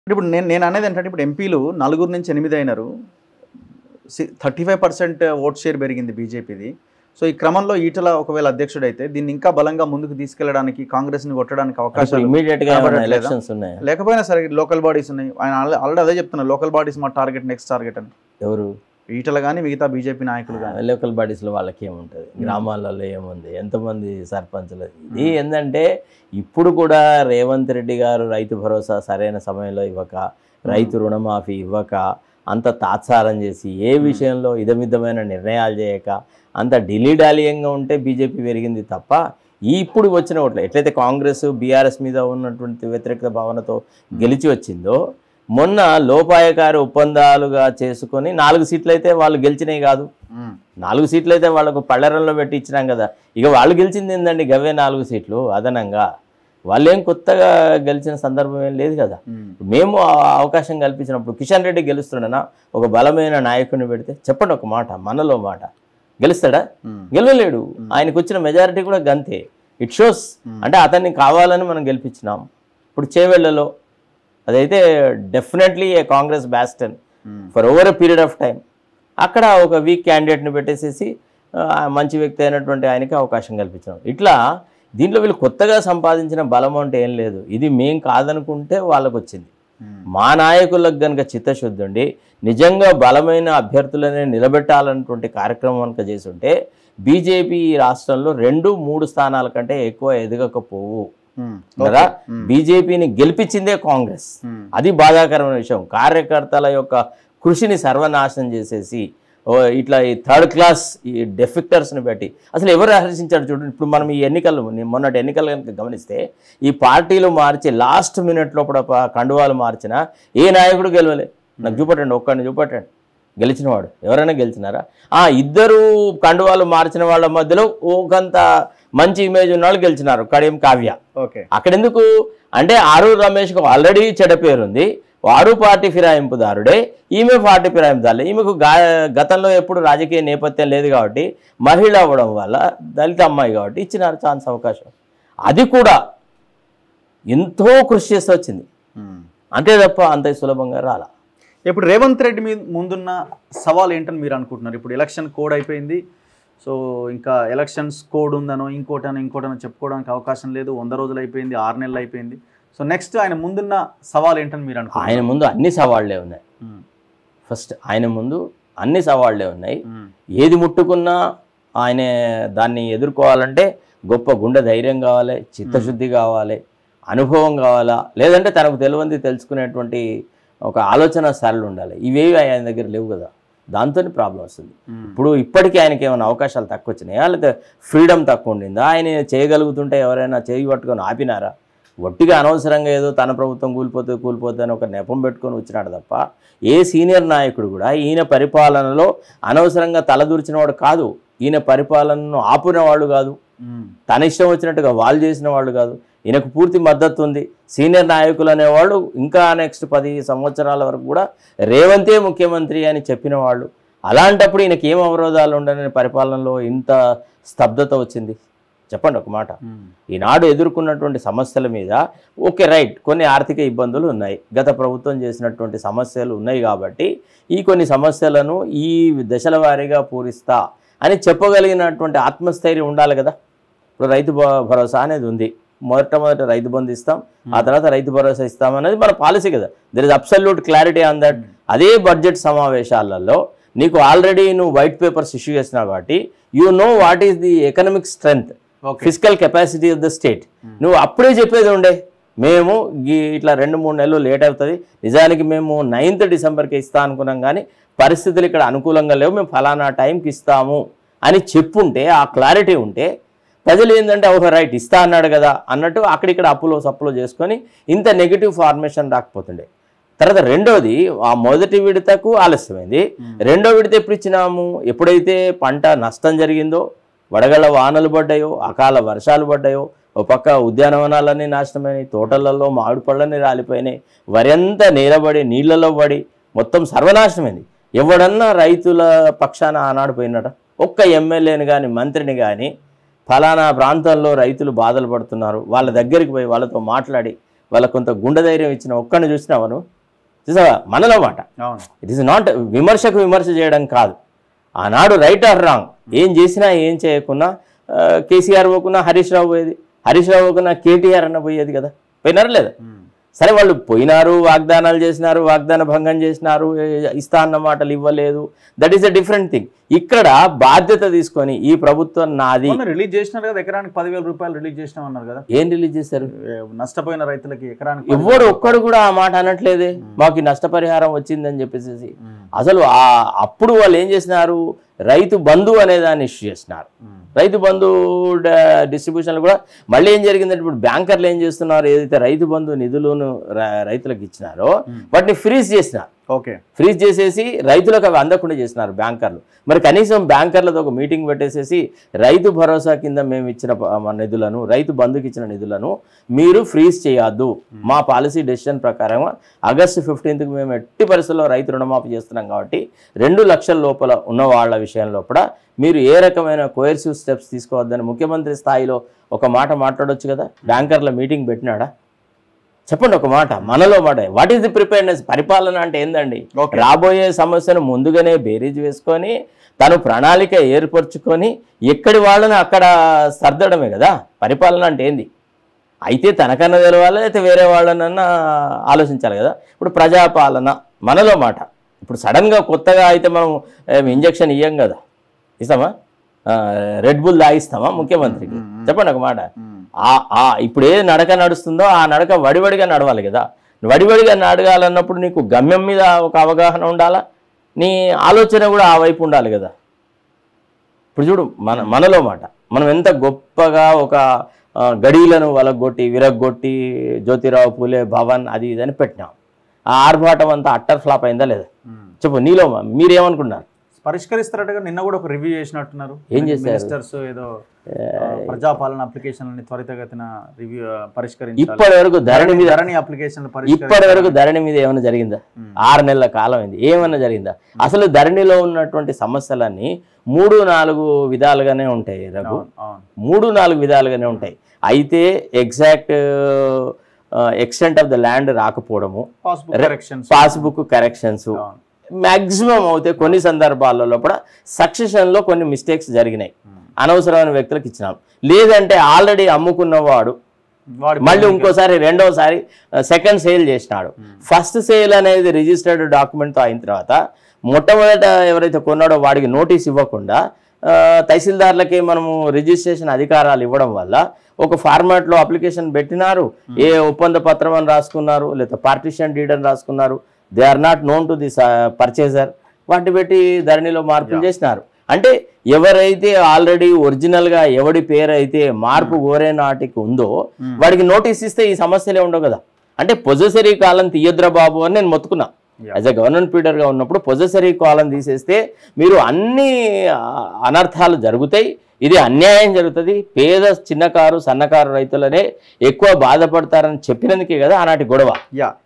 ఇప్పుడు నేను నేను అనేది ఏంటంటే ఇప్పుడు ఎంపీలు నలుగురు నుంచి ఎనిమిది అయినారు thirty five percent vote share పెరిగింది బీజేపీది సో ఈ క్రమంలో ఈటల ఒకవేళ అధ్యక్షుడు అయితే దీన్ని ఇంకా బలంగా ముందుకు తీసుకెళ్లడానికి కాంగ్రెస్ని కొట్టడానికి అవకాశాలు ఇమీడియట్ గా కనబడట్లేదా? ఎలక్షన్స్ ఉన్నాయి లేకపోయినా సరే లోకల్ బాడీస్ ఉన్నాయి ఆయన ఆల్రెడీ అదే చెప్తున్నారు లోకల్ బాడీస్ మా టార్గెట్ నెక్స్ట్ టార్గెట్ అని ఎవరు ఈటల కానీ మిగతా బీజేపీ నాయకులు కానీ లోకల్ బాడీస్ లో వాళ్ళకి ఏముంటుంది గ్రామాలలో ఏముంది ఎంతమంది సర్పంచులు ఇది ఏంటంటే ఇప్పుడు కూడా రేవంత్ రెడ్డి గారు రైతు భరోసా సరైన సమయంలో ఇవ్వక రైతు రుణమాఫీ ఇవ్వక అంత తాత్సారం చేసి ఏ విషయంలో ఇదమిద్దమైన నిర్ణయాలు చేయక అంత ఢిల్లీడాలియంగా ఉంటే బీజేపీ పెరిగింది తప్ప ఈ ఇప్పుడు వచ్చిన ఓట్లు ఎట్లయితే కాంగ్రెస్ బీఆర్ఎస్ మీద ఉన్నటువంటి వ్యతిరేక భావనతో గెలిచి వచ్చిందో మొన్న లోపాయకారి ఒప్పందాలుగా చేసుకొని నాలుగు సీట్లు అయితే వాళ్ళు గెలిచినాయి కాదు మ్మ్. నాలుగు సీట్లు అయితే వాళ్ళకు పళ్ళరంలో పెట్టి ఇచ్చినాం కదా ఇక వాళ్ళు గెలిచింది ఏందండి గవే నాలుగు సీట్లు అదనంగా వాళ్ళేం కొత్తగా గెలిచిన సందర్భం ఏం లేదు కదా మ్మ్. మేము ఆ అవకాశం కల్పించినప్పుడు కిషన్ రెడ్డి గెలుస్తుండనా ఒక బలమైన నాయకుడిని పెడితే చెప్పండి ఒక మాట మనలో మాట గెలుస్తాడా మ్మ్. గెలవలేడు ఆయనకు వచ్చిన మెజారిటీ కూడా గంతే ఇట్ షోస్ అంటే అతన్ని కావాలని మనం గెలిపించినాం ఇప్పుడు చేవెళ్లలో అదైతే definitely a Congress bastion hmm. For over a period of time అక్కడ ఒక వీక్ క్యాండిడేట్ని పెట్టేసేసి ఆ, మంచి వ్యక్తి అయినటువంటి ఆయనకి అవకాశం కల్పించడం ఇట్లా దీంట్లో వీళ్ళు కొత్తగా సంపాదించిన బలం అంటే ఏం లేదు ఇది మేం కాదనుకుంటే వాళ్ళకు వచ్చింది మ్మ్. మా నాయకులకు కనుక చిత్తశుద్ధి ఉండి నిజంగా బలమైన అభ్యర్థులనే నిలబెట్టాలన్నటువంటి కార్యక్రమం కనుక చేసుంటే బీజేపీ ఈ రాష్ట్రంలో రెండు మూడు స్థానాల కంటే ఎక్కువ ఎదగకపోవు మ్మ్. కదా మ్మ్. బీజేపీని గెలిపించిందే కాంగ్రెస్ మ్మ్. అది బాధాకరమైన విషయం కార్యకర్తల యొక్క కృషిని సర్వనాశనం చేసేసి ఓ ఇట్లా ఈ థర్డ్ క్లాస్ ఈ డెఫెక్టర్స్ని పెట్టి అసలు ఎవరు హర్షించారు చూడండి ఇప్పుడు మనం ఈ ఎన్నికలు ని- మొన్నటి ఎన్నికలు కనుక గమనిస్తే ఈ పార్టీలు మార్చి లాస్ట్ మినిట్ లోపల ప- కండువాలు మార్చిన ఏ నాయకుడు గెలవలే నాకు చూపట్టండి ఒక్కడిని చూపట్టండి గెలిచినవాడు ఎవరైనా గెలిచినారా ఆ ఇద్దరు కండువాలు మార్చిన వాళ్ళ మధ్యలో ఒకంత మంచి ఇమేజ్ ఉన్న వాళ్ళు గెలిచినారు కడియం కావ్య ఓకే అక్కడ ఎందుకు అంటే ఆరు రమేష్కు ఆల్రెడీ చెడ్డ పేరుంది వాడు పార్టీ ఫిరాయింపుదారుడే ఈమె పార్టీ ఫిరాయింపుదారులే ఈమెకు గా గతంలో ఎప్పుడు రాజకీయ నేపథ్యం లేదు కాబట్టి మహిళ అవ్వడం వల్ల దళిత అమ్మాయి కాబట్టి ఇచ్చినారు ఛాన్స్ అవకాశం అది కూడా ఎంతో కృషి చేసి వచ్చింది మ్మ్. అంతే తప్ప అంత సులభంగా రాలా ఇప్పుడు రేవంత్ రెడ్డి మీద ముందున్న సవాల్ ఏంటని మీరు అనుకుంటున్నారు ఇప్పుడు ఎలక్షన్ కోడ్ అయిపోయింది సో ఇంకా ఎలక్షన్స్ కోడ్ ఉందనో ఇంకోటనో ఇంకోటనో చెప్పుకోవడానికి అవకాశం లేదు వంద రోజులు అయిపోయింది ఆరు నెలలు అయిపోయింది సో నెక్స్ట్ ఆయన ముందున్న సవాల్ ఏంటని మీరు అనుకుంటున్నారు ఆయన ముందు అన్ని సవాళ్లే ఉన్నాయి మ్మ్. ఫస్ట్ ఆయన ముందు అన్ని సవాళ్లే ఉన్నాయి మ్మ్. ఏది ముట్టుకున్నా ఆయన దాన్ని ఎదుర్కోవాలంటే గొప్ప గుండె ధైర్యం కావాలి చిత్తశుద్ధి కావాలి అనుభవం కావాలా లేదంటే తనకు తెలియంది తెలుసుకునేటువంటి ఒక ఆలోచన సరళి ఉండాలి ఇవేవి ఆయన దగ్గర లేవు కదా దాంతో ప్రాబ్లం వస్తుంది మ్మ్. ఇప్పుడు ఇప్పటికీ ఆయనకి ఏమైనా అవకాశాలు తక్కువ వచ్చినాయా లేదా ఫ్రీడమ్ తక్కువ ఉండిందా ఆయన చేయగలుగుతుంటే ఎవరైనా చేయి పట్టుకొని ఆపినారా ఒట్టిగా అనవసరంగా ఏదో తన ప్రభుత్వం కూలిపోతే కూలిపోతే అని ఒక నెపం పెట్టుకొని వచ్చినాడు తప్ప ఏ సీనియర్ నాయకుడు కూడా ఈయన పరిపాలనలో అనవసరంగా తలదూర్చిన వాడు కాదు ఈయన పరిపాలనను ఆపిన వాళ్ళు కాదు మ్మ్. తన ఇష్టం వచ్చినట్టుగా వాళ్ళు చేసిన వాళ్ళు కాదు ఈయనకు పూర్తి మద్దతు ఉంది సీనియర్ నాయకులు అనేవాళ్ళు ఇంకా నెక్స్ట్ పది సంవత్సరాల వరకు కూడా రేవంతే ముఖ్యమంత్రి అని చెప్పిన వాళ్ళు అలాంటప్పుడు ఈయనకి ఏం అవరోధాలు ఉండని పరిపాలనలో ఇంత స్తబ్దత వచ్చింది చెప్పండి ఒక మాట మ్మ్. ఈనాడు ఎదుర్కొన్నటువంటి సమస్యల మీద ఓకే రైట్ కొన్ని ఆర్థిక ఇబ్బందులు ఉన్నాయి గత ప్రభుత్వం చేసినటువంటి సమస్యలు ఉన్నాయి కాబట్టి ఈ కొన్ని సమస్యలను ఈ దశల వారీగా పూరిస్తా అని చెప్పగలిగినటువంటి ఆత్మస్థైర్యం ఉండాలి కదా ఇప్పుడు రైతు భ- భరోసా అనేది ఉంది మొట్టమొదట రైతు బంధు ఇస్తాం ఆ తర్వాత రైతు భరోసా ఇస్తాం అనేది మన పాలసీ కదా there is absolute clarity on that అదే బడ్జెట్ సమావేశాలలో నీకు ఆల్రెడీ నువ్వు వైట్ పేపర్స్ ఇష్యూ చేసినావు కాబట్టి you know what is the economic strength okay physical capacity of the state నువ్వు అప్పుడే చెప్పేది ఉండే మేము ఈ- ఇట్లా రెండు మూడు నెలలు లేట్ అవుతుంది నిజానికి మేము నైన్త్ డిసెంబర్కి ఇస్తా అనుకున్నాం కానీ పరిస్థితులు ఇక్కడ అనుకూలంగా లేవు మేము ఫలానా టైంకి ఇస్తాము అని చెప్పుంటే ఆ క్లారిటీ ఉంటే ప్రజలు ఏంటంటే ఒక రైట్ ఇస్తా అన్నాడు కదా అన్నట్టు అక్కడిక్కడ అప్పులో సప్పులో చేసుకొని ఇంత నెగిటివ్ ఫార్మేషన్ రాకపోతుండే తర్వాత రెండోది ఆ మొదటి విడతకు ఆలస్యమైంది రెండో విడత ఎప్పుడు ఇచ్చినాము ఎప్పుడైతే పంట నష్టం జరిగిందో వడగళ్ళ వానలు పడ్డాయో అకాల వర్షాలు పడ్డాయో ఒక పక్క ఉద్యానవనాలన్నీ నాశనమైనాయి తోటలలో మామిడి పళ్ళన్నీ రాలిపోయినాయి వరి అంతా నీలబడి నీళ్ళలో పడి మొత్తం సర్వనాశనమైంది ఎవడన్నా రైతుల పక్షాన ఆనాడు పోయినట ఒక్క ఎమ్మెల్యేని కానీ మంత్రిని కానీ ఫలానా ప్రాంతాల్లో రైతులు బాధలు పడుతున్నారు వాళ్ళ దగ్గరికి పోయి వాళ్ళతో మాట్లాడి వాళ్ళకు కొంత గుండె ధైర్యం ఇచ్చిన ఒక్కడిని చూసినావా నువ్వు చూసావా మనలో మాట అవును ఇట్ ఈస్ నాట్ విమర్శకు విమర్శ చేయడం కాదు ఆనాడు రైట్ ఆర్ రాంగ్ ఏం చేసినా ఏం చేయకున్నా ఆ, కేసీఆర్ పోకున్నా హరీష్ రావు పోయేది హరీష్ రావు పోకున్నా కేటీఆర్ అన్న పోయేది కదా పోయినారా లేదా ఉమ్. సరే వాళ్ళు పోయినారు వాగ్దానాలు చేసినారు వాగ్దాన భంగం చేసినారు ఏ- ఇస్తా అన్న మాటలు ఇవ్వలేదు that is a different thing ఇక్కడ బాధ్యత తీసుకొని ఈ ప్రభుత్వం నాది మొన్న రిలీజ్ చేసినారు కదా ఎకరానికి పదివేల రూపాయలు రిలీజ్ చేసినాం అన్నారు కదా ఏం రిలీజ్ చేశారు ఏ, నష్టపోయిన రైతులకి ఎకరానికి ఎవ్వడు ఒక్కడు కూడా ఆ మాట అనట్లేదే మాకు ఈ నష్టపరిహారం వచ్చిందని చెప్పేసి ఉమ్. అసలు ఆ అప్పుడు వాళ్ళు ఏం చేసినారు రైతు బంధు అనే దాన్ని ఇష్యూ చేసినారు ఉమ్. రైతు బంధు డిస్ట్రిబ్యూషన్లు కూడా మళ్ళీ ఏం జరిగిందంటే ఇప్పుడు బ్యాంకర్లు ఏం చేస్తున్నారు ఏదైతే రైతు బంధు నిధులను ర- రైతులకు ఇచ్చినారో వాటిని ఫ్రీజ్ చేసినారు ఓకే ఫ్రీజ్ చేసేసి రైతులకు అవి అందకుండా చేసినారు బ్యాంకర్లు మరి కనీసం బ్యాంకర్లతో ఒక మీటింగ్ పెట్టేసేసి రైతు భరోసా కింద మేము ఇచ్చిన ప- మన నిధులను రైతు బంధుకి ఇచ్చిన నిధులను మీరు ఫ్రీజ్ చేయొద్దు మా పాలసీ డెసిషన్ ప్రకారం ఆగస్టు ఫిఫ్టీన్త్కి మేము ఎట్టి పరిస్థితుల్లో రైతు రుణమాఫీ చేస్తున్నాం కాబట్టి రెండు లక్షల లోపల ఉన్న వాళ్ళ విషయంలో కూడా మీరు ఏ రకమైన కోయర్సివ్ స్టెప్స్ తీసుకోవద్దని ముఖ్యమంత్రి స్థాయిలో ఒక మాట మాట్లాడొచ్చు కదా బ్యాంకర్ల మీటింగ్ పెట్టినాడా చెప్పండి ఒక మాట మనలో మాట వాట్ ఈస్ ది ప్రిపేర్నెస్ పరిపాలన అంటే ఏందండి Okay. రాబోయే సమస్యను ముందుగానే బేరీజ్ వేసుకొని తను ప్రణాళిక ఏర్పరచుకొని ఎక్కడి వాళ్ళని అక్కడ సర్దడమే కదా పరిపాలన అంటే ఏంది అయితే తనకన్నా తెలవాలి అయితే వేరే వాళ్ళనన్నా ఆలోచించాలి కదా ఇప్పుడు ప్రజాపాలన మనలో మాట ఇప్పుడు సడన్గా కొత్తగా అయితే మనం ఇంజక్షన్ ఇయ్యం కదా ఇస్తామా రెడ్ బుల్ తాగిస్తామా ముఖ్యమంత్రికి చెప్పండి ఒక మాట ఉమ్. ఆ ఆ ఇప్పుడు ఏ నడక నడుస్తుందో ఆ నడక వడివడిగా నడవాలి కదా వడివడిగా నడగాలన్నప్పుడు నీకు గమ్యం మీద ఒక అవగాహన ఉండాలా నీ ఆలోచన కూడా ఆ వైపు ఉండాలి కదా ఇప్పుడు చూడు మన మనలో మాట మనం ఎంత గొప్పగా ఒక ఆ, గడీలను వలగొట్టి విరగ్గొట్టి జ్యోతిరావు పూలే భవన్ అది ఇది అని పెట్టినాం ఆ ఆర్భాటం అంతా అట్టర్ ఫ్లాప్ అయిందా లేదా ఉమ్. చెప్పు నీలో మీరేమనుకున్నారు పరిష్కరిస్తారట నిన్న కూడా ఒక రివ్యూ చేసినట్టున్నారు ఏం చేశారు? మినిస్టర్స్ ఏదో ఆ, ప్రజాపాలన అప్లికేషన్లని త్వరితగతిన రివ్యూ పరిష్కరించాలి ఇప్పటి వరకు ధరణి మీద ధరణి అప్లికేషన్ ఇప్పటి వరకు ధరణి మీద ఏమైనా జరిగిందా ఆరు నెలల కాలం అయింది ఏమైనా జరిగిందా అసలు ధరణిలో ఉన్నటువంటి సమస్యలన్నీ మూడు నాలుగు విధాలుగానే ఉంటాయి రఘు అవును అవును మూడు నాలుగు విధాలుగానే ఉంటాయి అయితే exact extent of the land రాకపోవడము పాస్బుక్ కరెక్షన్స్ పాస్బుక్ కరెక్షన్స్ అవును మ్యాక్సిమం అవుతే కొన్ని సందర్భాలలో కూడా సక్సెషన్లో కొన్ని మిస్టేక్స్ జరిగినాయి అనవసరమైన వ్యక్తులకు ఇచ్చినాం లేదంటే ఆల్రెడీ అమ్ముకున్నవాడు వాడి మళ్ళీ ఇంకోసారి రెండోసారి సెకండ్ సేల్ చేసినాడు ఫస్ట్ సేల్ అనేది రిజిస్టర్డ్ డాక్యుమెంట్తో అయిన తర్వాత మొట్టమొదట ఎవరైతే కొన్నాడో వాడికి నోటీస్ ఇవ్వకుండా ఆ, తహసీల్దార్లకి మనము రిజిస్ట్రేషన్ అధికారాలు ఇవ్వడం వల్ల ఒక ఫార్మాట్లో అప్లికేషన్ పెట్టినారు ఏ ఒప్పంద పత్రం అని రాసుకున్నారు లేదా పార్టిషన్ డీడ్ అని రాసుకున్నారు they are not known to this purchaser వాటిని పెట్టి ధరణిలో మార్పులు చేసినారు అంటే ఎవరైతే ఆల్రెడీ ఒరిజినల్గా ఎవడి పేరు అయితే మార్పు కోరే నాటికి ఉందో వాడికి నోటీస్ ఇస్తే ఈ సమస్యలే ఉండవు కదా అంటే పొజెసరీ కాలం తీయద్రా బాబు అని నేను మొత్తుకున్నా Yeah. యాజ్ అ గవర్నమెంట్ లీడర్గా ఉన్నప్పుడు పొజెసరీ కాలం తీసేస్తే మీరు అన్ని ఆ, అనర్థాలు జరుగుతాయి ఇది అన్యాయం జరుగుతుంది పేద చిన్నకారు సన్నకారు రైతులనే ఎక్కువ బాధపడతారని చెప్పినందుకే కదా ఆనాటి గొడవ యా